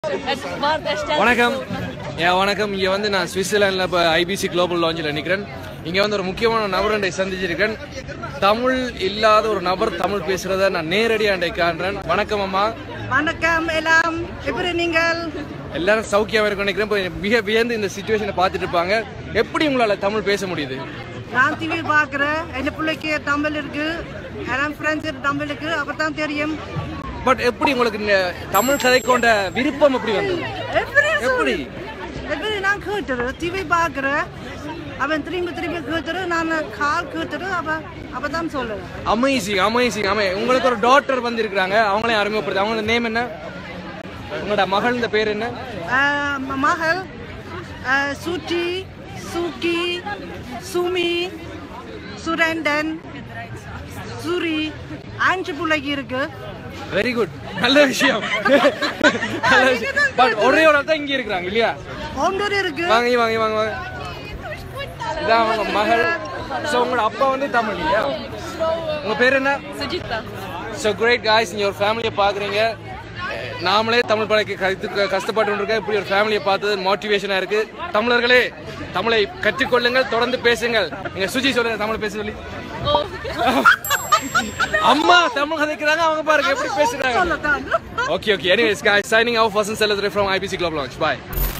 வணக்கம் ஏன் வணக்கம் இங்கே வந்து நான் சுவிட்சர்லாண்டில் இப்போ ஐபிசி குளோபல் லாஞ்சில் நிற்கிறேன் இங்கே வந்து ஒரு முக்கியமான நபரண்டை சந்திச்சிருக்கேன் தமிழ் இல்லாத ஒரு நபர் தமிழ் பேசுறத நான் நேரடியாக அண்டை காண்றேன் வணக்கம் அம்மா வணக்கம் எல்லாம் எப்படி நீங்கள் எல்லாரும் சௌக்கியமாக இருக்கும் நினைக்கிறேன் இப்போ மிக வியந்து இந்த சுச்சுவேஷனை பார்த்துட்டு இருப்பாங்க எப்படி உங்களால் தமிழ் பேச முடியுது நான் டிவி பார்க்குறேன் என் பிள்ளைக்கு தமிழ் இருக்கு எல்லாம் ஃப்ரெண்ட்ஸ் தமிழ் இருக்கு அப்பதான் தெரியும் பட் எப்படி உங்களுக்கு இந்த தமிழ் கதை கொண்ட விருப்பம் எப்படி வந்தது எப்படி எப்படி எப்படி நான் கேட்டுரு டிவி பார்க்குறேன் அவன் திரும்பி திரும்பி கேட்டுரு நான் கால் கேட்டுரு அவ அப்பதான் சொல்லுவேன் அமேசிங் அமேசிங் அமே உங்களுக்கு ஒரு டாட்டர் வந்து இருக்கிறாங்க அவங்களையும் அறிமுகப்படுத்து அவங்களோட நேம் என்ன உங்களோட மகள் இந்த பேர் என்ன ஆஹ் ம- மகள் ஆஹ் சுட்டி சுக்கி சுமி சுரேண்டன் சுரி அஞ்சு பிள்ளைக்கு இருக்கு வெரி குட் நல்ல விஷயம் நல்ல விஷயம் பட் ஒரே ஒரு தான் இங்க இருக்கிறாங்க இல்லையா ஒன்றொரு இருக்கு வாங்க இங்க வாங்க இங்க வாங்க வாங்க இதான் அவங்க மகள் ஸோ உங்களோட அப்பா வந்து தமிழ் இல்லையா உங்க பேர் என்ன ஸோ கிரேட் காய்ஸ் இங்க ஒரு ஃபேமிலியை பாக்குறீங்க நாமளே தமிழ் பழக்க கருத்து கஷ்டப்பட்டு இருக்க இப்படி ஒரு ஃபேமிலியை பார்த்தது மோட்டிவேஷனா இருக்கு தமிழர்களே தமிழை கற்றுக்கொள்ளுங்கள் தொடர்ந்து பேசுங்கள் நீங்க சுஜி சொல்லுங்க தமிழ் பேச சொல்லி அம்மா தமிழ் கதைக்கிறாங்க அவங்க பாருங்க எப்படி பேசுறாங்க சொல்லத்தான் Okay, okay. Anyways, guys, signing out. Fasan Salazar from IPC Club Launch. Bye.